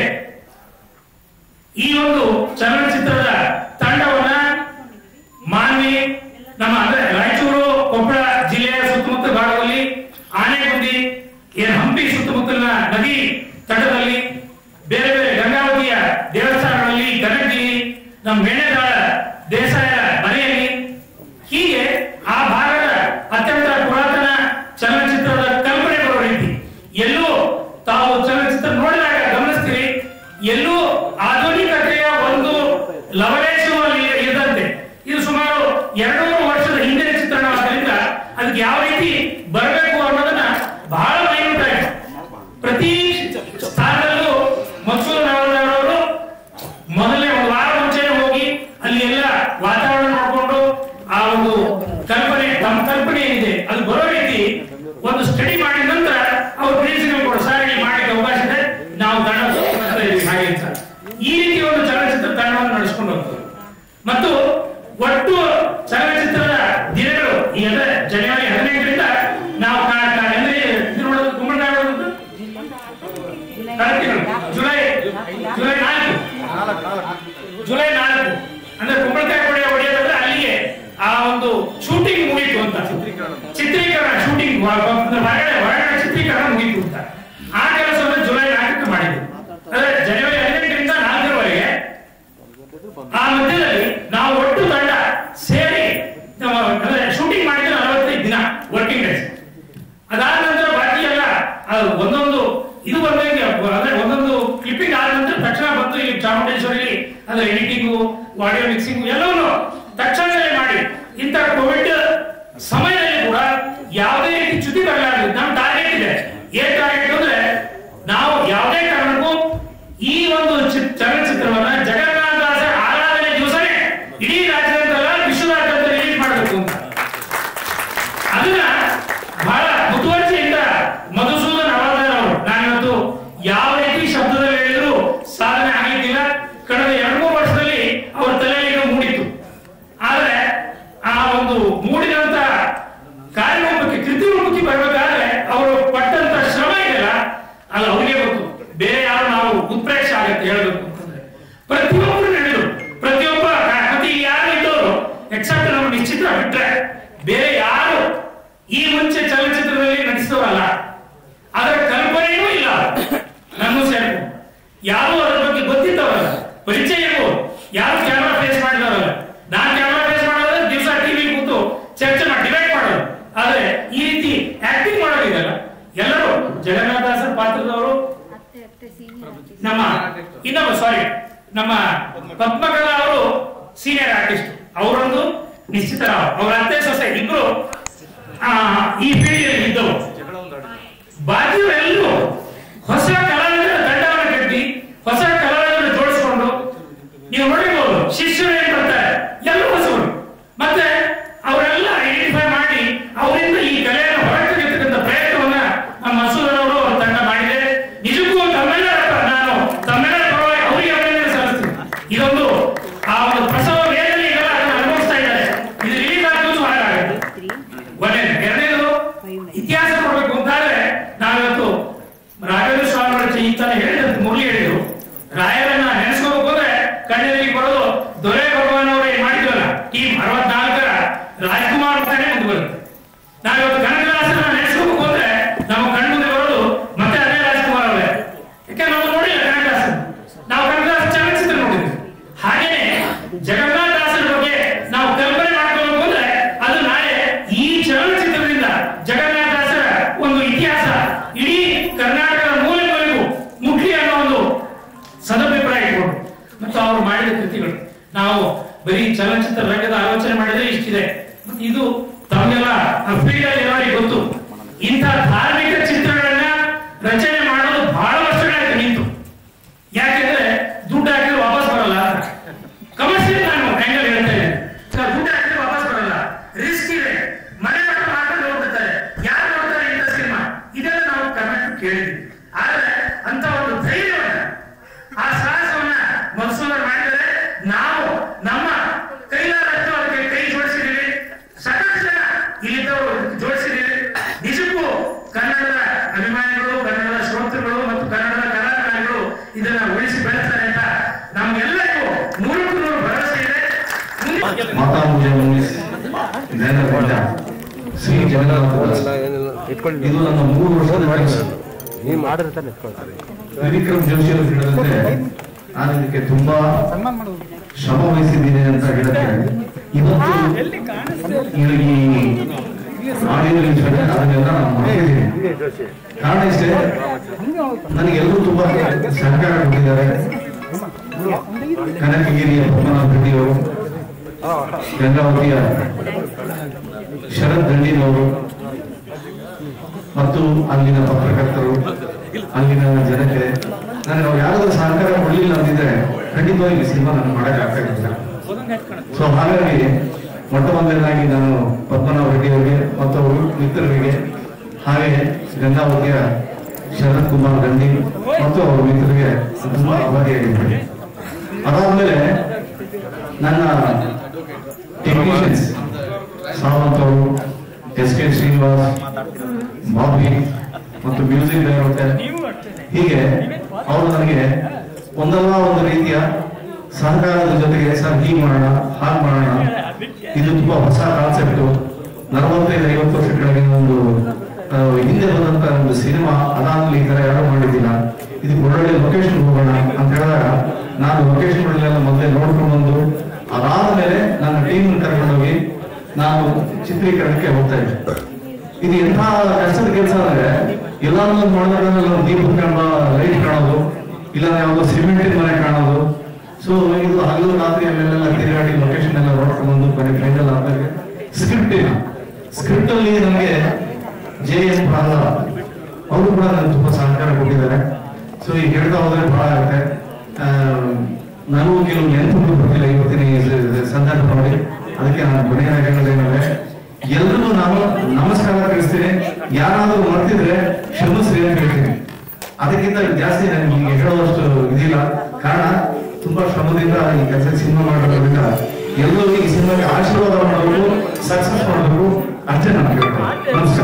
ಈ ಒಂದು ಚಲನಚಿತ್ರದ ತಂಡವನ್ನ ಮಾನ್ವಿ ನಮ್ಮ ಅಂದ್ರೆ ರಾಯಚೂರು ಕೊಪ್ಪಳ ಜಿಲ್ಲೆಯ ಸುತ್ತಮುತ್ತ ಭಾಗದಲ್ಲಿ ಆನೆಗುಂದಿ ಏನ್ ಹಂಪಿ ಸುತ್ತಮುತ್ತಲಿನ ನದಿ ತಟದಲ್ಲಿ ಬೇರೆ ಬೇರೆ ಗಂಗಾವತಿಯ ದೇವಸ್ಥಾನಗಳಲ್ಲಿ ಗದಗಿರಿ ನಮ್ಮ ಮೇಣದಾಳ ದೇಸಾಯರ ಮನೆಯಲ್ಲಿ ಹೀಗೆ ಆ ಭಾಗದ ಅತ್ಯಂತ ಪುರಾತನ ಚಲನಚಿತ್ರದ ಕಲ್ಪನೆ ಬರೋ ರೀತಿ ಎಲ್ಲೂ ತಾವು ಚಲನಚಿತ್ರ ನೋಡಿದಾಗ ಗಮನಿಸ್ತೀರಿ ಎಲ್ಲೂ ಆಧುನಿಕತೆಯ ಒಂದು ಲವಲೇಶವು ಅಲ್ಲಿ ಇರದಂತೆ ಇದು ಸುಮಾರು ಎರಡು ಮೂರು ವರ್ಷದ ಹಿಂದಿನ ಚಿತ್ರಣವಾದ್ದರಿಂದ ಅದಕ್ಕೆ ರೀತಿ ಬರಬೇಕು ಅನ್ನೋದನ್ನ ಬಹಳ ಮೈನೂಟ್ ಆಗಿ ಪ್ರತಿ ಸ್ಥಾನದಲ್ಲೂ ಮನ್ಸೂರ್ ಅವರು ಮೊದಲನೇ ಒಂದು ವಾರ ಮುಂಚೆನೆ ಹೋಗಿ ಅಲ್ಲಿ ಎಲ್ಲ ವಾತಾವರಣ ನೋಡ್ಕೊಂಡು ಆ ಒಂದು ಕಲ್ಪನೆ ತಮ್ಮ ಕಲ್ಪನೆ ಏನಿದೆ ಅದು ಬರೋ ರೀತಿ ಒಂದು ಸ್ಟಡಿ ಮಾಡಿದ ನಂತರ ಅವ್ರು ಪ್ರಿನ್ಸಿಪಲ್ ಕೂಡ ಸರ್ ಇಲ್ಲಿ ಮಾಡಲಿಕ್ಕೆ ಅವಕಾಶ ಇದೆ ನಾವು ತಂಡ ಮಾಡ್ತಾ ಇದೀವಿ ಹಾಗೆ ಅಂತ ಈ ರೀತಿ ಒಂದು ಚಲನಚಿತ್ರ ತಂಡವನ್ನು ನಡೆಸ್ಕೊಂಡು ಹೋಗ್ತದೆ ಮತ್ತು ಒಟ್ಟು ಚಲನಚಿತ್ರದ ದಿನಗಳು ಈ ಅಂದ್ರೆ ಜನವರಿ ಹದಿನೆಂಟರಿಂದ ನಾವು ಕಾ- ಕಾ- ಅಂದ್ರೆ ಇದು ನೋಡೋದು ಕುಂಬಳಕಾಯಿ ನೋಡೋದು ಕರೆಕ್ಟ್ ಜುಲೈ ಜುಲೈ ನಾಲ್ಕು ಜುಲೈ ನಾಲ್ಕು ಅಂದ್ರೆ ಕುಂಬಳಕಾಯಿ ಹೊಡೆಯ ಹೊಡೆಯೋದಂದ್ರೆ ಅಲ್ಲಿಗೆ ಆ ಒಂದು ಶೂಟಿಂಗ್ ಮುಗೀತು ಅಂತ ಚಿತ್ರೀಕರಣ ಶೂಟಿಂಗ್ ಹೊರಗಡೆ ಹೊರಗಡೆ ಚಿತ್ರೀಕರಣ ಮುಗೀತು ಅಂತ ಆ ಕೆಲಸವನ್ನು ಜುಲೈ ನಾಲ್ಕಕ್ಕೆ ಮಾಡಿದ್ರು ಅಂದ್ರೆ ಜನವರಿ ಹದಿನೆಂಟರಿಂದ ನಾಲ್ಕರವರೆಗೆ ಆ ಮಧ್ಯದಲ್ಲಿ ನಾವು ಒಟ್ಟು ತಂಡ ಸೇರಿ ನಮ್ಮ ಅಂದ್ರೆ ಶೂಟಿಂಗ್ ಮಾಡಿದ್ರೆ ನಲವತ್ತೈದು ದಿನ ವರ್ಕಿಂಗ್ ಡೇಸ್ ಅದಾದ ನಂತರ ಬಾಕಿ ಎಲ್ಲ ಅದು ಒಂದೊಂದು ಇದು ಬಂದಂಗೆ ಅಂದ್ರೆ ಒಂದೊಂದು ಕ್ಲಿಪ್ಪಿಂಗ್ ಆದ ನಂತರ ತಕ್ಷಣ ಬಂದು ಇಲ್ಲಿ ಚಾಮುಂಡೇಶ್ವರಿ ಅಂದ್ರೆ ಎಡಿಟಿಂಗು ಆಡಿಯೋ ಮಿಕ್ಸಿಂಗ್ ಎಲ್ಲವನ್ನು ತಕ್ಷಣದಲ್ಲೇ ಮಾಡಿ ಇಂಥ ಕೋವಿಡ್ ಸಮಯದಲ್ಲಿ ಕೂಡ ಯಾವುದೇ ರೀತಿ ಚ್ಯುತಿ ಬರಲಾರದು ನಮ್ಮ ಟಾರ್ಗೆಟ್ ಇದೆ ಏನ್ ಟಾರ್ಗೆಟ್ ಅಂದ್ರೆ ನಾವು ಯಾವುದೇ ಕಾರಣಕ್ಕೂ ಈ ಒಂದು ಚಿ- ಚಲನಚಿತ್ರವನ್ನ ಜಗನ್ನಾಥದಾಸ ಆರಾಧನೆ ದಿವಸನೇ ಇಡೀ ರಾಜ್ಯದಂತೆಲ್ಲ ವಿಶ್ವದಾದ್ಯಂತ ರಿಲೀಸ್ ಮಾಡಬೇಕು ಅಂತ ಅದನ್ನ ಬಹಳ ಮುತುವರ್ಜಿಯಿಂದ ಮಧುಸೂದನ್ ಹವಾಲ್ದಾರ್ ಅವರು ನಾನಿವತ್ತು ಯಾವ ರೀತಿ ಶಬ್ದದಲ್ಲಿ ಹೇಳಿದ್ರು ಸಾಧನೆ ಆಗಲಿಕ್ಕಿಲ್ಲ ಕಳೆದ ಎರಡು ಮೂರು ವರ್ಷದಲ್ಲಿ ಅವರ ತಲೆಯಲ್ಲಿ ಇದು ಮೂಡಿತ್ತು ಆದ್ರೆ ಆ ಒಂದು ಮೂಡಿದಂತ ಕಾರ್ಯರೂಪಕ್ಕೆ ಕೃತಿರೂಪಕ್ಕೆ ಬರಬೇಕಾದ್ರೆ ಅವರು ಪಟ್ಟಂತ ಶ್ರಮ ಇದೆಯಲ್ಲ ಅದು ಅವರಿಗೆ ಗೊತ್ತು ಬೇರೆ ಯಾರು ನಾವು ಉತ್ಪ್ರೇಕ್ಷ ಆಗತ್ತೆ ಹೇಳಬೇಕು ಅಂತಂದ್ರೆ ಪ್ರತಿಯೊಬ್ಬರು ನಡೆದರು ಪ್ರತಿಯೊಬ್ಬ ಮತ್ತೆ ಈ ಯಾರು ಇದ್ದವರು ಎಕ್ಸೆಪ್ಟ್ ನಮ್ಮ ನಿಶ್ಚಿತ ಬಿಟ್ರೆ ಬೇರೆ ಯಾರು ಈ ಮುಂಚೆ ಚಲನಚಿತ್ರದಲ್ಲಿ ನಟಿಸಿದವರಲ್ಲ ಅದರ ಕಲ್ಪನೆಯೂ ಇಲ್ಲ ನನ್ನ ಸೇರ್ಕು ಯಾರು ಅದರ ಬಗ್ಗೆ ಗೊತ್ತಿದ್ದವರಲ್ಲ ಪರಿಚಯ ಇರ್ಬೋದು ಯಾರು ಕ್ಯಾಮ್ರಾ ಫೇಸ್ ಮಾಡಿದವರಲ್ಲ ನಾನ್ ಕ್ಯಾಮ್ರಾ ಫೇಸ್ ಮಾಡೋದ್ರೆ ದಿವಸ ಟಿವಿ ಕೂತು ಚರ್ಚೆ ಮಾಡಿ ಡಿಬೇಟ್ ಮಾಡೋದು ಆದ್ರೆ ಈ ರೀತಿ ಆಕ್ಟಿಂಗ್ ಮಾಡೋದಿದೆಲ್ಲ ಎಲ್ಲರೂ ಜಗನ್ನಾಥದಾಸರ ಪಾತ್ರದವರು ನಮ್ಮ ಇನ್ನೊಬ್ಬ ಸಾರಿ ನಮ್ಮ ಪದ್ಮಕಲಾ ಅವರು ಸೀನಿಯರ್ ಆರ್ಟಿಸ್ಟ್ ಅವರೊಂದು ನಿಶ್ಚಿತ ರಾವ್ ಅವರ ಅತ್ತೆ ಸೊಸೆ ಇಬ್ರು ಆ, ಈ ಫೀಲ್ಡ್ ಇದ್ದವು ಬಾಕಿಯವರೆಲ್ಲರೂ ಹೊಸ ಕಲಾವಿದರ ತಂಡವನ್ನು ಕಟ್ಟಿ ಹೊಸ ಕಲಾವಿದರನ್ನು ಜೋಡಿಸಿಕೊಂಡು ನೀವು ನೋಡಿರ್ಬೋದು ಶಿಷ್ಯರು ಏನ್ ಬರ್ತಾರೆ ಎಲ್ಲರೂ ಹೊಸವರು ಮತ್ತೆ ಅವರೆಲ್ಲ ಐಡೆಂಟಿಫೈ ಮಾಡಿ ಅವರಿಂದ ಈ ಕಲೆಯನ್ನು ಹೊರತೆಗೆತಕ್ಕಂಥ ಪ್ರಯತ್ನವನ್ನ ನಮ್ಮ ಮಸೂದರ್ ಅವರು ಅವ್ರ ತಂಡ ಮಾಡಿದೆ ನಿಜಕ್ಕೂ ತಮ್ಮೆಲ್ಲರ ಪ- ನಾನು ತಮ್ಮೆಲ್ಲರ ಪರವಾಗಿ ಅವರಿಗೆ ಅಭಿನಂದನೆ ಸಲ್ಲಿಸ್ತೀನಿ ಇದೊಂದು ಆ ಒಂದು ಪ್ರಸವ ವೇದನೆ ಇದೆಲ್ಲ ಅದನ್ನ ಅನುಭವಿಸ್ತಾ ಇದ್ದಾರೆ ಇದು ರಿಲೀಸ್ ಆಗೋದು ಹಾಗಾಗುತ್ತೆ ಒಂದೇದು ಎರಡನೇದು ಇತಿಹಾಸ ಕೊಡ್ಬೇಕು ಅಂತಾದ್ರೆ ನಾವಿವತ್ತು ರಾಘವೇಂದ್ರ ಸ್ವಾಮಿ ಅವರ ಇಂತಾನೆ ಹೇಳಿದಂತೆ ಮುರಳಿ ಹೇಳಿದ್ರು ರಾಯರನ್ನ ನೆನೆಸ್ಕೋಬೇಕು ಅಂದ್ರೆ ಕಣ್ಣಲ್ಲಿ ಬರೋದು ದೊರೆ ಭಗವಾನ್ ಅವರು ಏನ್ ಮಾಡಿದ್ರಲ್ಲ ಟೀಮ್ ಅರವತ್ನಾಲ್ಕರ ರಾಜ್ಕುಮಾರ್ ಅಂತಾನೆ ಮುಂದೆ ಬರುತ್ತೆ ನಾವಿವತ್ತು ಕನಕದಾಸರನ್ನ ನೆನೆಸ್ಕೋಬೇಕು ಅಂದ್ರೆ ನಮ್ಮ ಕಣ್ಣು ಮುಂದೆ ಬರೋದು ಮತ್ತೆ ಅದೇ ರಾಜ್ಕುಮಾರ್ ಅವರೇ ಯಾಕೆ ನಾವು ನೋಡಿಲ್ಲ ಕನಕದಾಸ ನಾವು ಕನಕದಾಸ ಚಲನಚಿತ್ರ ನೋಡಿದ್ವಿ ಹಾಗೇನೆ ಜಗನ್ನಾಥದಾಸರ ಬಗ್ಗೆ ನಾವು ಕಲ್ಪನೆ ಮಾಡ್ಕೋಬೇಕು ಅಂದ್ರೆ ಅದು ನಾಳೆ ಈ ಚಲನಚಿತ್ರದಿಂದ ಜಗನ್ನಾಥದಾಸರ ಒಂದು ಇತಿಹಾಸ ಇಡೀ ಕರ್ನಾಟಕದ ಮೂಲೆ ಮೂಲೆಗೂ ಮುಖ್ಯ ಅನ್ನೋ ಒಂದು ಸದಭಿಪ್ರಾಯ ಇಟ್ಕೊಂಡು ಮತ್ತು ಅವರು ಮಾಡಿದ ಕೃತಿಗಳು ನಾವು ಬರೀ ಚಲನಚಿತ್ರ ರಂಗದ ಆಲೋಚನೆ ಮಾಡಿದ್ರೆ ಇಷ್ಟಿದೆ ಮತ್ತು ಇದು ತಮಗೆಲ್ಲ ಫೀಲ್ಡ್ ಅಲ್ಲಿ ಇರೋರಿಗೆ ಗೊತ್ತು ಇಂಥ ಧಾರ್ಮಿಕ ಚಿತ್ರಗಳನ್ನ ರಚನೆ ಮಾಡೋದು ಬಹಳ ವರ್ಷಗಳಾಯ್ತು ನಿಂತು ಯಾಕೆಂದ್ರೆ ದುಡ್ಡು ಹಾಕಿದ್ರೆ ವಾಪಸ್ ಬರಲ್ಲ ಕಮರ್ಷಿಯಲ್ ನಾನು ಆಂಗಲ್ ಹೇಳ್ತಾ ಇದ್ದೇನೆ ಸರ್, ದುಡ್ಡು ಹಾಕಿದ್ರೆ ವಾಪಸ್ ಬರಲ್ಲ ರಿಸ್ಕ್ ಇದೆ ಮನೆ ಮಕ್ಕಳು ಮಾತ್ರ ನೋಡ್ಬಿಡ್ತಾರೆ ಯಾರು ನೋಡ್ತಾರೆ ಇಂಥ ಸಿನಿಮಾ ಇದೆಲ್ಲ ನಾವು ಕಮೆಂಟ್ ಕೇಳಿದ್ವಿ ಆದ್ರೆ ಅಂತ ಒಂದು ಧೈರ್ಯವನ್ನ ಆ ಸಾಹಸವನ್ನ ಮಧುಸೂದನ್ ಮಾಡಿದರೆ ನಾವು ನಮ್ಮ ಕೈಲಾದಷ್ಟು ಅದಕ್ಕೆ ಕೈ ಜೋಡಿಸಿದ್ದೀವಿ ಸಾಕಷ್ಟು ಜನ ಇಲ್ಲಿದ್ದವರು ಜೋಡಿಸಿದ್ದೀವಿ ನಿಜಕ್ಕೂ ಕನ್ನಡದ ಅಭಿಮಾನಿಗಳು ಕನ್ನಡದ ಶ್ರೋತೃಗಳು ಮತ್ತು ಕನ್ನಡದ ಕಲಾಕಾರಗಳು ಇದನ್ನ ಉಳಿಸಿ ಬೆಳೆಸ್ತಾರೆ ಅಂತ ನಮ್ಗೆಲ್ಲರಿಗೂ ನೂರಕ್ಕೂ ನೂರು ಭರವಸೆ ಇದೆ ಮುಂದೆ ಮಾತಾ ಪೂಜೆ ಮುಗಿಸಿ ನೇರದಿಂದ ಶ್ರೀ ಜಗನ್ನಾಥ ಇದು ನನ್ನ ಮೂರು ವರ್ಷದ ಕೆಲಸ. ನೀವು ಮಾಡಿರ್ತಾನೆ ಇಟ್ಕೊಳ್ತಾರೆ ತ್ರಿವಿಕ್ರಮ್ ಜೋಶಿ ಅವರು ಹೇಳಿದಂತೆ ನಾನು ಇದಕ್ಕೆ ತುಂಬಾ ಶ್ರಮ ವಹಿಸಿದ್ದೀನಿ ಅಂತ ಹೇಳುತ್ತೆ ಇವತ್ತು ಇದು ಈ ಆಡಿಯೋ ರಿಲೀಸ್ ಬೇಕಾದ್ರೆ ಅದನ್ನೆಲ್ಲ ನಾನು ಮಾಡ್ತಿದ್ದೀನಿ ಕಾರಣ ಇಷ್ಟೇ ನನಗೆಲ್ಲರೂ ತುಂಬಾ ಸಹಕಾರ ಕೊಟ್ಟಿದ್ದಾರೆ ಕನಕಗಿರಿಯ ಪದ್ಮನಾಭ ರೆಡ್ಡಿ ಅವರು ಗಂಗಾವತಿಯ ಶರತ್ ದಂಡಿನವರು ಮತ್ತು ಅಲ್ಲಿನ ಪತ್ರಕರ್ತರು ಅಲ್ಲಿನ ಜನತೆ ನನಗೆ ಅವ್ರು ಯಾರಾದ್ರೂ ಸಹಕಾರ ಕೊಡಲಿಲ್ಲ ಅಂದಿದ್ರೆ ಖಂಡಿತವಾಗಿ ಈ ಸಿನಿಮಾ ನಾನು ಮಾಡಕ್ ಆಗ್ತಾ ಇರಲಿಲ್ಲ ಸೊ ಹಾಗಾಗಿ ಮೊಟ್ಟ ಮೊದಲನೇದಾಗಿ ನಾನು ಪದ್ಮನಾಭ ರೆಡ್ಡಿ ಅವರಿಗೆ ಮತ್ತು ಅವರು ಮಿತ್ರರಿಗೆ ಹಾಗೆ ಗಂಗಾವತಿಯ ಶರತ್ ಕುಮಾರ್ ಗಂಡಿ ಮತ್ತು ಅವರ ಮಿತ್ರರಿಗೆ ತುಂಬಾ ಆಭಾರಿಯಾಗಿದ್ದೇನೆ ಅದಾದ್ಮೇಲೆ ನನ್ನ ಟೆಕ್ನಿಷಿಯನ್ಸ್ ಸಾವಂತ್ ಅವರು ಎಸ್ ಕೆ ಶ್ರೀನಿವಾಸ್ ಬಾಬಿ ಮತ್ತು ಮ್ಯೂಸಿಕ್ ಡೈರೆಕ್ಟರ್ ಹೀಗೆ ಅವರು ನನಗೆ ಒಂದಲ್ಲ ಒಂದು ರೀತಿಯ ಸಹಕಾರದ ಜೊತೆಗೆ ಸರ್ ಹೀಗೆ ಮಾಡೋಣ ಹಾಗೆ ಮಾಡೋಣ ಇದು ತುಂಬಾ ಹೊಸ ಕಾನ್ಸೆಪ್ಟ್ ನಲವತ್ತೈದು ಐವತ್ತು ವರ್ಷ ಕೆಳಗಿನ ಒಂದು ಆ, ಹಿಂದೆ ಬಂದಂತ ಒಂದು ಸಿನಿಮಾ ಅದಾದ್ಮೇಲೆ ಈ ತರ ಯಾರು ಮಾಡಿದ್ದಿಲ್ಲ ಇದಕ್ಕೆ ಒಳ್ಳೊಳ್ಳೆ ಲೊಕೇಶನ್ ಹೋಗೋಣ ಅಂತ ಹೇಳಿದಾಗ ನಾನು ಲೊಕೇಶನ್ಗಳನ್ನೆಲ್ಲ ಮೊದಲೇ ನೋಡ್ಕೊಂಡು ಬಂದು ಅದಾದ್ಮೇಲೆ ನನ್ನ ಟೀಮ್ ಕರ್ಕೊಂಡೋಗಿ ನಾನು ಚಿತ್ರೀಕರಣಕ್ಕೆ ಹೋಗ್ತಾ ಇದ್ದೆ ಇದು ಎಂಥ ಕಷ್ಟದ ಕೆಲಸ ಅಂದ್ರೆ ಎಲ್ಲಾನು ಮಾಡಿದಾಗ ನಾವು ದೀಪ ಕಾಣೋ ಲೈಟ್ ಕಾಣೋದು ಇಲ್ಲ ಯಾವ್ದೋ ಸಿಮೆಂಟಿನ ಮನೆ ಕಾಣೋದು ಸೊ ಇದು ಹಗಲು ರಾತ್ರಿ ಅಲ್ಲೆಲ್ಲ ತಿರುಗಾಡಿ ಲೊಕೇಶನ್ ಎಲ್ಲ ನೋಡ್ಕೊಂಡು ಬಂದು ಕೊನೆ ಫೈನಲ್ ಆದಾಗ ಸ್ಕ್ರಿಪ್ಟ್ ಇಲ್ಲ ಸ್ಕ್ರಿಪ್ಟ್ ಅಲ್ಲಿ ನಮಗೆ ಜೆ ಎನ್ ಪ್ರಹ್ಲಾದ್ ಅವರು ಕೂಡ ನನಗೆ ತುಂಬಾ ಸಹಕಾರ ಕೊಟ್ಟಿದ್ದಾರೆ ಸೊ ಈಗ ಹೇಳ್ತಾ ಹೋದ್ರೆ ಬಹಳ ಆಗುತ್ತೆ ಆ, ನನಗೂ ಕೆಲವು ನೆನಪು ಬರ್ತಿಲ್ಲ ಇವತ್ತಿನ ಈ ಸ- ಸಂದರ್ಭ ನೋಡಿ ಅದಕ್ಕೆ ನಾನು ಕೊನೆಯ ಹೇಳೋದೇನಂದ್ರೆ ಎಲ್ರಿಗೂ ನಾನು ನಮಸ್ಕಾರ ತಿಳಿಸ್ತೀನಿ ಯಾರಾದ್ರೂ ಮರ್ತಿದ್ರೆ ಕ್ಷಮಿಸ್ರಿ ಅಂತ ಹೇಳ್ತೀನಿ ಅದಕ್ಕಿಂತ ಜಾಸ್ತಿ ನನಗೆ ಈಗ ಹೇಳೋದಷ್ಟು ಇದಿಲ್ಲ ಕಾರಣ ತುಂಬಾ ಶ್ರಮದಿಂದ ಈ ಕೆಲಸ ಸಿನಿಮಾ ಮಾಡೋದ್ರಿಂದ ಎಲ್ಲರೂ ಈ ಸಿನಿಮಾಗೆ ಆಶೀರ್ವಾದ ಮಾಡಬೇಕು ಸಕ್ಸಸ್ ಮಾಡಬೇಕು ಅಷ್ಟೇ ನಾನು ಕೇಳ್ತೇನೆ ನಮಸ್ಕಾರ